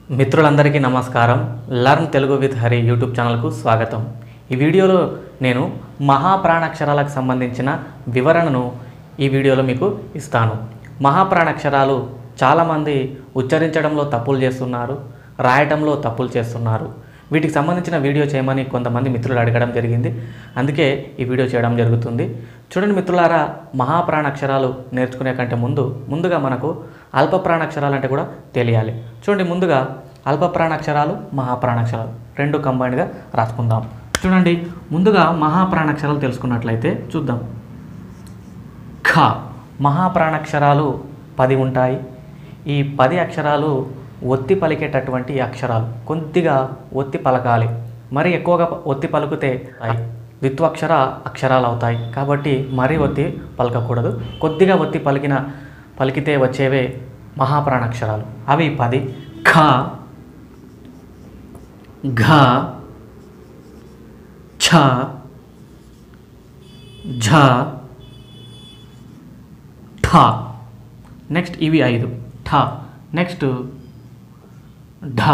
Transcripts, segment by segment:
మిత్రులందరికీ నమస్కారం learn Telugu with Hari YouTube ఛానల్కు స్వాగతం ఈ వీడియోలో నేను మహాప్రాణాక్షరాలకు సంబంధించిన వివరణను ఈ వీడియోలో మీకు ఇస్తాను మహాప్రాణాక్షరాలు చాలామంది ఉచ్చరించడంలో తప్పులు చేస్తున్నారు రాయటంలో తప్పులు చేస్తున్నారు వీటికి సంబంధించిన వీడియో చేయమని కొంతమంది మిత్రులు అడగడం జరిగింది అందుకే ఈ వీడియో చేయడం జరుగుతుంది చూడండి మిత్రులారా మహాప్రాణాక్షరాలు నేర్చుకునే కంటే ముందు ముందుగా మనకు అల్ప ప్రాణాక్షరాలు అంటే కూడా తెలియాలి చూడండి ముందుగా అల్ప ప్రాణాక్షరాలు మహాప్రాణాక్షరాలు రెండు కంబైన్డ్గా రాసుకుందాం చూడండి ముందుగా మహాప్రాణాక్షరాలు తెలుసుకున్నట్లయితే చూద్దాం ఖ మహాప్రాణాక్షరాలు పది ఉంటాయి ఈ పది అక్షరాలు ఒత్తి పలికేటటువంటి అక్షరాలు కొద్దిగా ఒత్తి పలకాలి మరి ఎక్కువగా ఒత్తి పలుకుతే అయి ద్విత్వక్షర అక్షరాలు అవుతాయి కాబట్టి మరీ ఒత్తి పలకకూడదు కొద్దిగా ఒత్తి పలికిన పలికితే వచ్చేవే మహాప్రాణాక్షరాలు అవి పది ఖ ఘ ఛ ఝ ఠ నెక్స్ట్ ఇవి ఐదు ఠ నెక్స్ట్ ఢ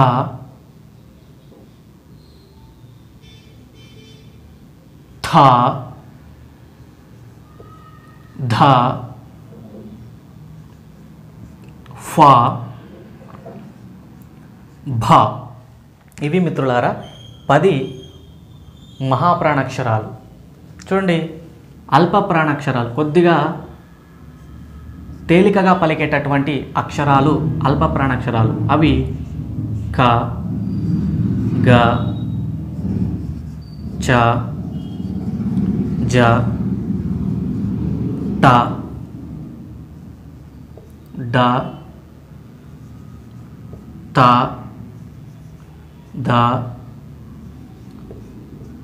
థ ధ ఫ భ ఇవి మిత్రులారా పది మహాప్రాణాక్షరాలు చూడండి అల్ప ప్రాణాక్షరాలు కొద్దిగా తేలికగా పలికేటటువంటి అక్షరాలు అల్ప ప్రాణాక్షరాలు అవి క గ చ జ ట డ త ద ప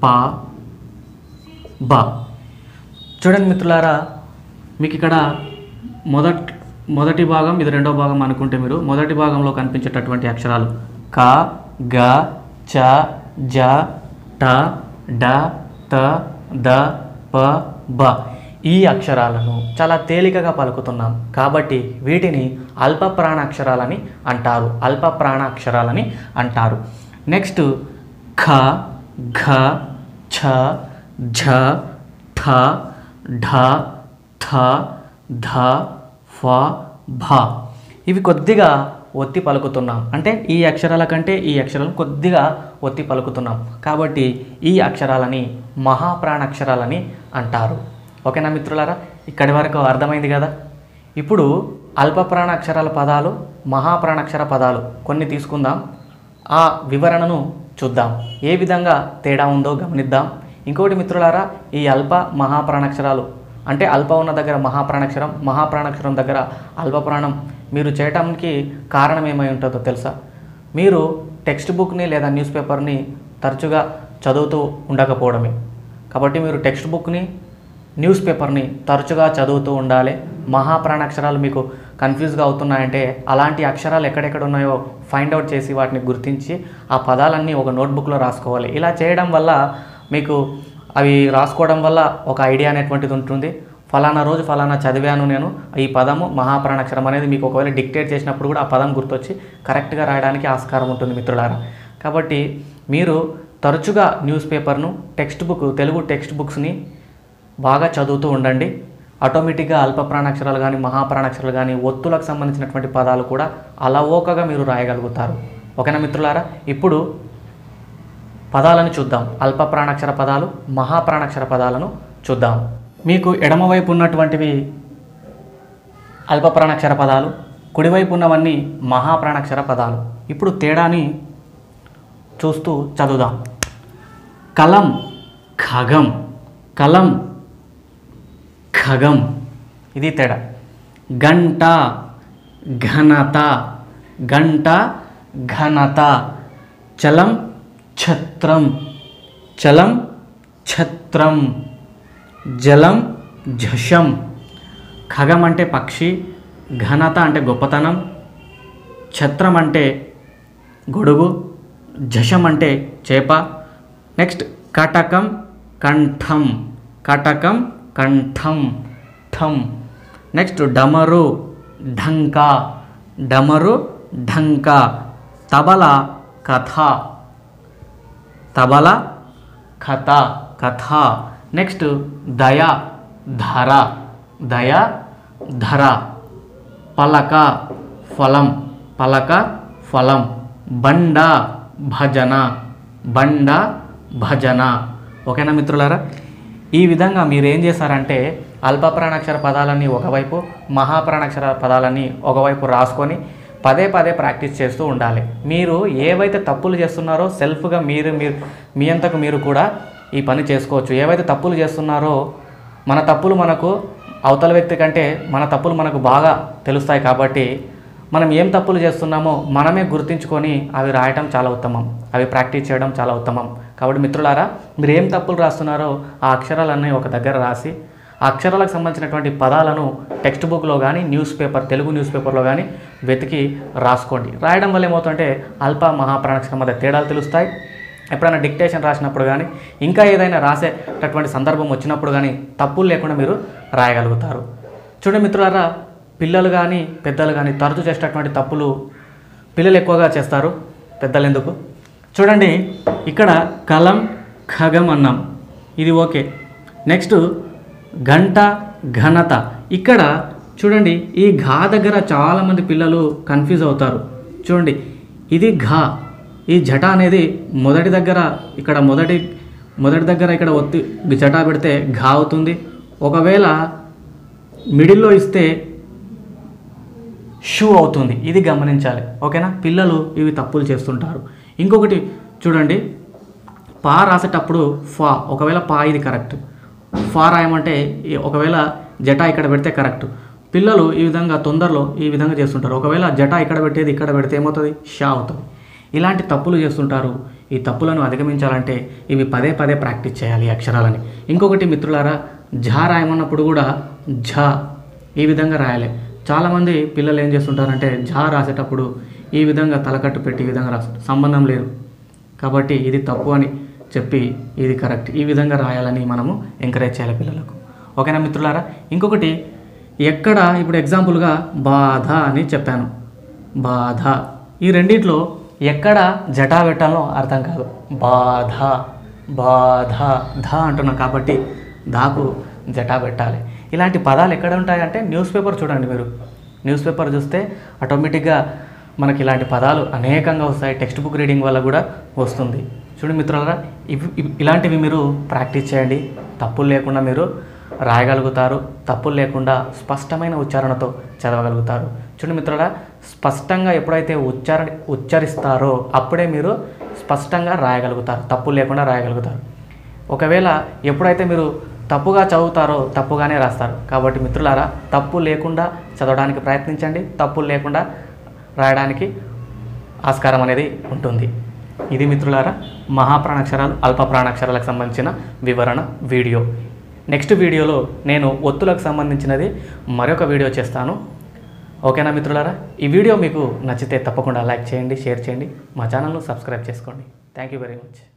బ చూడండి మిత్రులారా మీకు ఇక్కడ మొదటి మొదటి భాగం ఇది రెండో భాగం అనుకుంటే మీరు మొదటి భాగంలో కనిపించేటటువంటి అక్షరాలు క గ చ జ ట డ త ద ప బ ఈ అక్షరాలను చాలా తేలికగా పలుకుతున్నాం కాబట్టి వీటిని అల్ప ప్రాణాక్షరాలని అంటారు అల్ప ప్రాణాక్షరాలని అంటారు నెక్స్ట్ ఖ ఘ ఛ ఝ ఠ ఢ థ ధ ఫ భ ఇవి కొద్దిగా ఒత్తి పలుకుతున్నాం అంటే ఈ అక్షరాల కంటే ఈ అక్షరాలను కొద్దిగా ఒత్తి పలుకుతున్నాం కాబట్టి ఈ అక్షరాలని మహాప్రాణాక్షరాలని అంటారు ఓకేనా మిత్రులారా ఇక్కడి వరకు అర్థమైంది కదా ఇప్పుడు అల్ప ప్రాణాక్షరాల పదాలు మహాప్రాణాక్షర పదాలు కొన్ని తీసుకుందాం ఆ వివరణను చూద్దాం ఏ విధంగా తేడా ఉందో గమనిద్దాం ఇంకోటి మిత్రులారా ఈ అల్ప మహాప్రాణాక్షరాలు అంటే అల్ప ఉన్న దగ్గర మహాప్రాణాక్షరం మహాప్రాణాక్షరం దగ్గర అల్పప్రాణం మీరు చేయటానికి కారణం ఏమై ఉంటుందో తెలుసా మీరు టెక్స్ట్ బుక్ని లేదా న్యూస్ పేపర్ని తరచుగా చదువుతూ ఉండకపోవడమే కాబట్టి మీరు టెక్స్ట్ బుక్ని న్యూస్ పేపర్ని తరచుగా చదువుతూ ఉండాలి మహాప్రాణాక్షరాలు మీకు కన్ఫ్యూజ్గా అవుతున్నాయంటే అలాంటి అక్షరాలు ఎక్కడెక్కడ ఉన్నాయో ఫైండ్ అవుట్ చేసి వాటిని గుర్తించి ఆ పదాలన్నీ ఒక నోట్బుక్లో రాసుకోవాలి ఇలా చేయడం వల్ల మీకు అవి రాసుకోవడం వల్ల ఒక ఐడియా అనేటువంటిది ఉంటుంది ఫలానా రోజు ఫలానా చదివాను నేను ఈ పదము మహాప్రాణాక్షరం అనేది మీకు ఒకవేళ డిక్టేట్ చేసినప్పుడు కూడా ఆ పదం గుర్తొచ్చి కరెక్ట్గా రాయడానికి ఆస్కారం ఉంటుంది మిత్రులారా కాబట్టి మీరు తరచుగా న్యూస్ పేపర్ను టెక్స్ట్ బుక్ తెలుగు టెక్స్ట్ బుక్స్ని బాగా చదువుతూ ఉండండి ఆటోమేటిక్గా అల్ప ప్రాణాక్షరాలు కానీ మహాప్రాణాక్షరాలు కానీ ఒత్తులకు సంబంధించినటువంటి పదాలు కూడా అలవోకగా మీరు రాయగలుగుతారు ఓకేనా మిత్రులారా ఇప్పుడు పదాలను చూద్దాం అల్ప ప్రాణాక్షర పదాలు మహాప్రాణాక్షర పదాలను చూద్దాం మీకు ఎడమవైపు ఉన్నటువంటివి అల్ప ప్రాణాక్షర పదాలు కుడివైపు ఉన్నవన్నీ మహాప్రాణాక్షర పదాలు ఇప్పుడు తేడాని చూస్తూ చదువుదాం కలం ఖగం కలం ఖగం ఇది తేడా గంట ఘనత గంట ఘనత చలం ఛత్రం చలం ఛత్రం జలం ఝషం ఖగం అంటే పక్షి ఘనత అంటే గొప్పతనం ఛత్రం అంటే గొడుగు జషం అంటే చేప నెక్స్ట్ కటకం కంఠం కటకం కంఠం ఠం నెక్స్ట్ డమరు ఢంకా డమరు ఢంకా తబల కథ తబల కథ కథ నెక్స్ట్ దయ ధర దయ ధర పలక ఫలం పలక ఫలం బండ భజన బండ భజన ఓకేనా మిత్రులారా ఈ విధంగా మీరు ఏం చేస్తారంటే అల్పప్రాణాక్షర పదాలన్నీ ఒకవైపు మహాప్రాణాక్షర పదాలన్నీ ఒకవైపు రాసుకొని పదే పదే ప్రాక్టీస్ చేస్తూ ఉండాలి మీరు ఏవైతే తప్పులు చేస్తున్నారో సెల్ఫ్గా మీరు మీరు మీ అంతకు మీరు కూడా ఈ పని చేసుకోవచ్చు ఏవైతే తప్పులు చేస్తున్నారో మన తప్పులు మనకు అవతల వ్యక్తి కంటే మన తప్పులు మనకు బాగా తెలుస్తాయి కాబట్టి మనం ఏం తప్పులు చేస్తున్నామో మనమే గుర్తించుకొని అవి రాయటం చాలా ఉత్తమం అవి ప్రాక్టీస్ చేయడం చాలా ఉత్తమం కాబట్టి మిత్రులారా మీరు ఏం తప్పులు రాస్తున్నారో ఆ అక్షరాలన్నీ ఒక దగ్గర రాసి ఆ అక్షరాలకు సంబంధించినటువంటి పదాలను టెక్స్ట్ బుక్లో కానీ న్యూస్ పేపర్ తెలుగు న్యూస్ పేపర్లో కానీ వెతికి రాసుకోండి రాయడం వల్ల ఏమవుతుందంటే అల్ప మహాప్రాణాక్షరం మధ్య తేడాలు తెలుస్తాయి ఎప్పుడైనా డిక్టేషన్ రాసినప్పుడు కానీ ఇంకా ఏదైనా రాసేటటువంటి సందర్భం వచ్చినప్పుడు కానీ తప్పులు లేకుండా మీరు రాయగలుగుతారు చూడండి మిత్రులారా పిల్లలు కానీ పెద్దలు కానీ తరచు చేసేటటువంటి తప్పులు పిల్లలు ఎక్కువగా చేస్తారు పెద్దలు ఎందుకు చూడండి ఇక్కడ కలం ఖగం అన్నాం ఇది ఓకే నెక్స్ట్ గంట ఘనత ఇక్కడ చూడండి ఈ ఘా దగ్గర చాలామంది పిల్లలు కన్ఫ్యూజ్ అవుతారు చూడండి ఇది ఘా ఈ జట అనేది మొదటి దగ్గర ఇక్కడ మొదటి మొదటి దగ్గర ఇక్కడ ఒత్తి జట పెడితే ఘా అవుతుంది ఒకవేళ మిడిల్లో ఇస్తే షూ అవుతుంది ఇది గమనించాలి ఓకేనా పిల్లలు ఇవి తప్పులు చేస్తుంటారు ఇంకొకటి చూడండి పా రాసేటప్పుడు ఫా ఒకవేళ పా ఇది కరెక్ట్ ఫా రాయమంటే ఈ- ఒకవేళ జటా ఇక్కడ పెడితే కరెక్ట్ పిల్లలు ఈ విధంగా తొందరలో ఈ విధంగా చేస్తుంటారు ఒకవేళ జటా ఇక్కడ పెట్టేది ఇక్కడ పెడితే ఏమవుతుంది షా అవుతుంది ఇలాంటి తప్పులు చేస్తుంటారు ఈ తప్పులను అధిగమించాలంటే ఇవి పదే పదే ప్రాక్టీస్ చేయాలి ఈ అక్షరాలని ఇంకొకటి మిత్రులారా ఝా రాయమన్నప్పుడు కూడా ఝా ఈ విధంగా రాయాలి చాలామంది పిల్లలు ఏం చేస్తుంటారంటే ఝా రాసేటప్పుడు ఈ విధంగా తలకట్టు పెట్టి ఈ విధంగా రాస్తారు సంబంధం లేదు కాబట్టి ఇది తప్పు అని చెప్పి ఇది కరెక్ట్ ఈ విధంగా రాయాలని మనము ఎంకరేజ్ చేయాలి పిల్లలకు ఓకేనా మిత్రులారా ఇంకొకటి ఎక్కడ ఇప్పుడు ఎగ్జాంపుల్గా బాధ అని చెప్పాను బాధ ఈ రెండిట్లో ఎక్కడ జటా పెట్టాలో అర్థం కాదు బాధ బాధ ధ అంటున్నాం కాబట్టి దాకు జటా పెట్టాలి ఇలాంటి పదాలు ఎక్కడ ఉంటాయంటే న్యూస్ పేపర్ చూడండి మీరు న్యూస్ పేపర్ చూస్తే ఆటోమేటిక్గా మనకి ఇలాంటి పదాలు అనేకంగా వస్తాయి టెక్స్ట్ బుక్ రీడింగ్ వల్ల కూడా వస్తుంది చూడండి మిత్రులారా ఇవి ఇవి- ఇలాంటివి మీరు ప్రాక్టీస్ చేయండి తప్పులు లేకుండా మీరు రాయగలుగుతారు తప్పులు లేకుండా స్పష్టమైన ఉచ్చారణతో చదవగలుగుతారు చూడండి మిత్రులారా స్పష్టంగా ఎప్పుడైతే ఉచ్చారణ ఉచ్చరిస్తారో అప్పుడే మీరు స్పష్టంగా రాయగలుగుతారు తప్పులు లేకుండా రాయగలుగుతారు ఒకవేళ ఎప్పుడైతే మీరు తప్పుగా చదువుతారో తప్పుగానే రాస్తారు కాబట్టి మిత్రులారా తప్పు లేకుండా చదవడానికి ప్రయత్నించండి తప్పులు లేకుండా రాయడానికి ఆస్కారం అనేది ఉంటుంది ఇది మిత్రులారా మహాప్రాణాక్షరాలు అల్ప ప్రాణాక్షరాలకు సంబంధించిన వివరణ వీడియో నెక్స్ట్ వీడియోలో నేను ఒత్తులకు సంబంధించినది మరొక వీడియో చేస్తాను ఓకేనా మిత్రులారా ఈ వీడియో మీకు నచ్చితే తప్పకుండా లైక్ చేయండి షేర్ చేయండి మా ఛానల్ను సబ్స్క్రైబ్ చేసుకోండి థ్యాంక్ యూ వెరీ మచ్